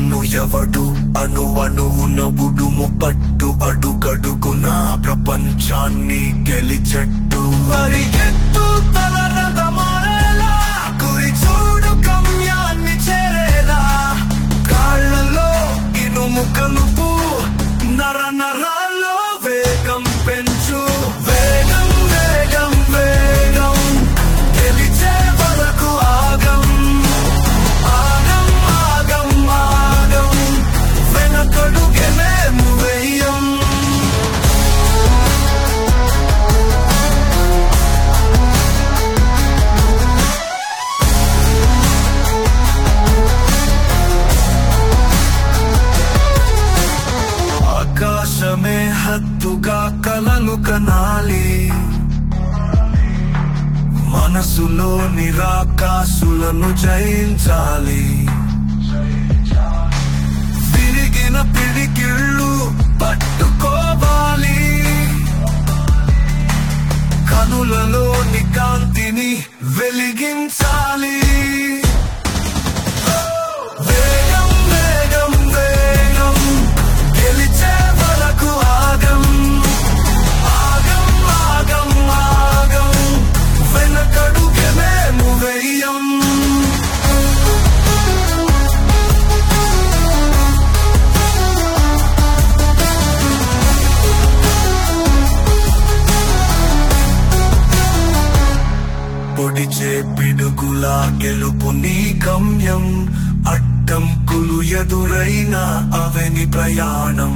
నిన్ను ఎవడు అను అణువున బుడుము పట్టు అడుగడుగున ప్రపంచాన్ని గెలిచెట్టు పరిగెత్తు తలరథమారేలా గురి చూడు గమ్యాన్ని చేరేలా కాళ్ళలో ఇనుము కలుపు నర నరాల్లో వేగం పెంచు వేగం వేగం వేగం గెలిచే వరకు ఆగం ఆగం ఆగం ఆగం వెనకడుగెనేము వెయ్యం ఆకాశమే హద్దుగా కలలు కనాలి మనసులో నిరాకాశులను జయించాలి విరిగిన పిడికిళ్ళు పట్టుకోవాలి కనులలోని కాంతిని వెలిగించాలి వేగం వేగం వేగం గెలిచే వరకు ఆగం ఆగం ఆగం ఆగం వెనకడుగే మేము వెయ్యం పొడిచే పిడుగులా గెలుపు నీ గమ్యం అడ్డంకులు ఎదురైన అవని ప్రయాణం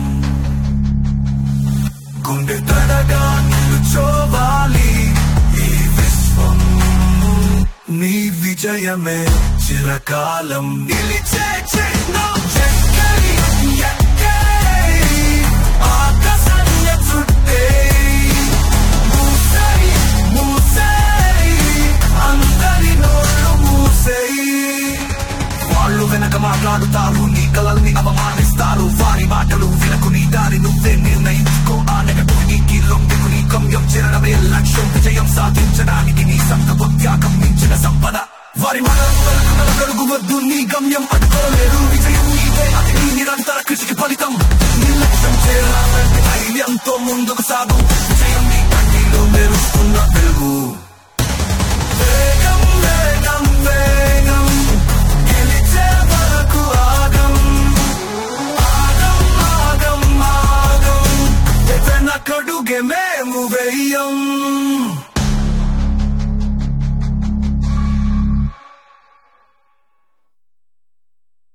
గుండె తడగా నిలుచోవాలి ఈ విశ్వం నీ విజయమే చిరకాలం నిలిచే చిహ్నం చెక్కై ఎక్కై ఆకాశాన్ని చుట్టేయ్ మూసేయ్ మూసేయ్ అందరి నోళ్ళు మూసేయ్ వాళ్ళు వెనక మాట్లాడుతారు నీ కలల్ని అవమానిస్తారు వారి మాటలు వినకు నీ దారి నువ్వే నిర్ణయించుకో ఆ నెగటివ్ నీకి లొంగికు నీ గమ్యం చేరడమే లక్ష్యం విజయం సాధించడానికి నీ సంకల్పం త్యాగం మించిన సంపద వారి మనకు వద్దు నీ గమ్యం అడ్డుకోలేరు విజయం నీదే అది నీ నిరంతర కృషికి ఫలితం నీ లక్ష్యం చేరాలంటే ధైర్యంతో ముందుకు సాగు విజయం నీ కంటిలో మెరుస్తున్న వెలుగు వేగం వేగం వేగం గెలిచే వరకు ఆగం ఆగం ఆగం ఆగం వెనకడుగే మేము వెయ్యం